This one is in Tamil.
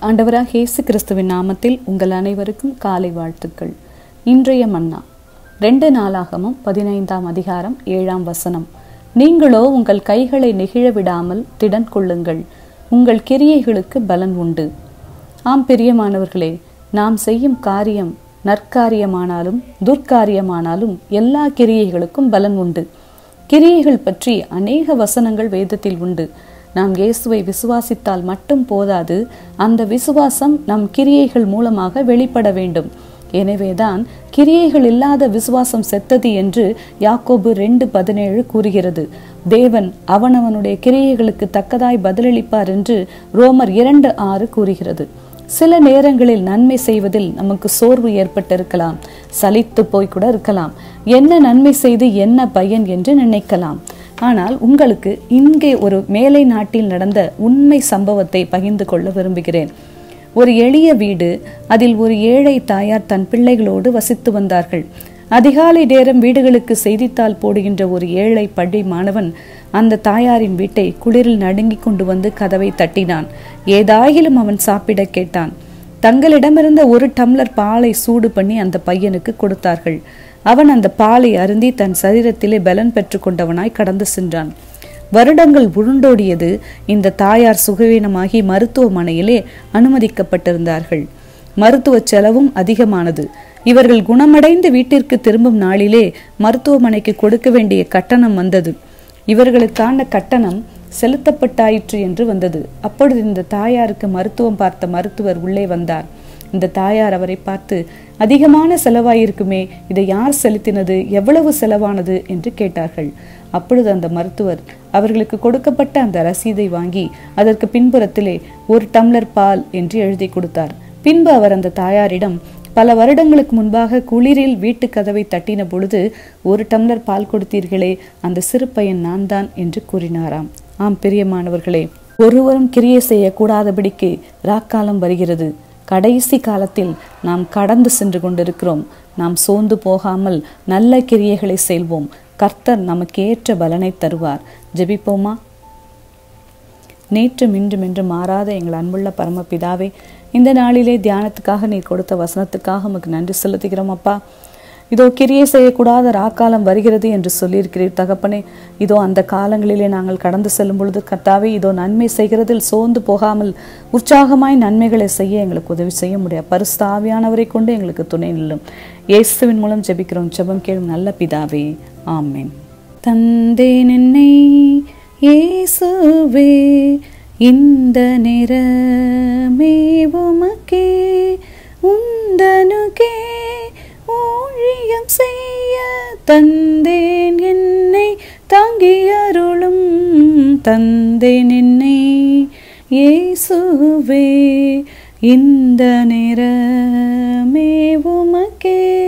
ஆண்டவராக இயேசு கிறிஸ்துவின் நாமத்தில் உங்கள் அனைவருக்கும் காலை வாழ்த்துக்கள் இன்றைய மன்னா ரெண்டு நாளாகமும் பதினைந்தாம் அதிகாரம் ஏழாம் வசனம் நீங்களோ உங்கள் கைகளை நெகிழ விடாமல் திடன் கொள்ளுங்கள் உங்கள் கிரியைகளுக்கு பலன் உண்டு ஆம் பிரியமானவர்களே நாம் செய்யும் காரியம் நற்காரியமானாலும் துர்க்காரியமானாலும் எல்லா கிரியைகளுக்கும் பலன் உண்டு கிரியைகள் பற்றி அநேக வசனங்கள் வேதத்தில் உண்டு நாம் இயேசுவை விசுவாசித்தால் மட்டும் போதாது அந்த விசுவாசம் நம் கிரியைகள் மூலமாக வெளிப்பட வேண்டும் எனவேதான் கிரியைகள் இல்லாத விசுவாசம் செத்தது என்று யாக்கோபு ரெண்டு பதினேழு கூறுகிறது தேவன் அவனவனுடைய கிரியைகளுக்கு தக்கதாய் பதிலளிப்பார் என்று ரோமர் இரண்டு ஆறு கூறுகிறது சில நேரங்களில் நன்மை செய்வதில் நமக்கு சோர்வு ஏற்பட்டிருக்கலாம் சலித்து போய் கூட இருக்கலாம் என்ன நன்மை செய்து என்ன பயன் என்று நினைக்கலாம் ஆனால் உங்களுக்கு இங்கே ஒரு மேலை நாட்டில் நடந்த உண்மை சம்பவத்தை பகிர்ந்து கொள்ள விரும்புகிறேன் ஒரு எளிய வீடு அதில் ஒரு ஏழை தாயார் தன் பிள்ளைகளோடு வசித்து வந்தார்கள் அதிகாலை நேரம் வீடுகளுக்கு செய்தித்தாள் போடுகின்ற ஒரு ஏழை பள்ளி மாணவன் அந்த தாயாரின் வீட்டை குளிரில் நடுங்கிக் கொண்டு வந்து கதவை தட்டினான் ஏதாயிலும் அவன் சாப்பிட கேட்டான் தங்களிடமிருந்த ஒரு டம்ளர் பாலை சூடு பண்ணி அந்த பையனுக்கு கொடுத்தார்கள் அவன் அந்த பாலை அருந்தி தன் சரீரத்திலே பலன் பெற்று கொண்டவனாய் கடந்து சென்றான் வருடங்கள் உருண்டோடியது இந்த தாயார் சுகவீனமாகி மருத்துவமனையிலே அனுமதிக்கப்பட்டிருந்தார்கள் மருத்துவ செலவும் அதிகமானது இவர்கள் குணமடைந்து வீட்டிற்கு திரும்பும் நாளிலே மருத்துவமனைக்கு கொடுக்க வேண்டிய கட்டணம் வந்தது இவர்களுக்கான கட்டணம் செலுத்தப்பட்டாயிற்று என்று வந்தது அப்பொழுது இந்த தாயாருக்கு மருத்துவம் பார்த்த மருத்துவர் உள்ளே வந்தார் இந்த தாயார் அவரை பார்த்து அதிகமான செலவாயிருக்குமே இதை யார் செலுத்தினது எவ்வளவு செலவானது என்று கேட்டார்கள் அப்பொழுது அந்த மருத்துவர் அவர்களுக்கு கொடுக்கப்பட்ட அந்த ரசீதை வாங்கி அதற்கு பின்புறத்திலே ஒரு டம்ளர் பால் என்று எழுதி கொடுத்தார் பின்பு அவர் அந்த தாயாரிடம் பல வருடங்களுக்கு முன்பாக குளிரில் வீட்டு கதவை தட்டின பொழுது ஒரு டம்ளர் பால் கொடுத்தீர்களே அந்த சிறு பையன் நான் தான் என்று கூறினாராம் ஆம் பிரியமானவர்களே ஒருவரும் கிரியை செய்யக்கூடாதபடிக்கு ராக்காலம் வருகிறது கடைசி காலத்தில் நாம் கடந்து சென்று கொண்டிருக்கிறோம் நாம் சோர்ந்து போகாமல் நல்ல கிரியைகளை செய்வோம் கர்த்தர் நமக்கு ஏற்ற பலனை தருவார் ஜெபிப்போமா நேற்றும் இன்றும் என்று மாறாத எங்கள் அன்புள்ள பரமபிதாவே இந்த நாளிலே தியானத்துக்காக நீர் கொடுத்த வசனத்துக்காக உமக்கு நன்றி செலுத்துகிறோம் அப்பா இதோ கிரியை செய்யக்கூடாத ராக்காலம் வருகிறது என்று சொல்லியிருக்கிறீர் தகப்பனே இதோ அந்த காலங்களிலே நாங்கள் கடந்து செல்லும் பொழுது கர்த்தாவே இதோ நன்மை செய்கிறதில் சோர்ந்து போகாமல் உற்சாகமாய் நன்மைகளை செய்ய எங்களுக்கு உதவி செய்ய முடியாது பரிசுத்தாவியானவரை கொண்டு எங்களுக்கு துணை நில்லும் இயேசுவின் மூலம் ஜெபிக்கிறோம் ஜெபம் கேளும் நல்ல பிதாவே ஆமேன் தந்தேன் என்னை இயேசுவே இந்த நிறமே உமக்கே உந்தனுக்கே ஊழியம் செய்ய தந்தேன் என்னை தாங்கி அருளும் தந்தேன் என்னை இயேசுவே இந்த நிறமே உமக்கே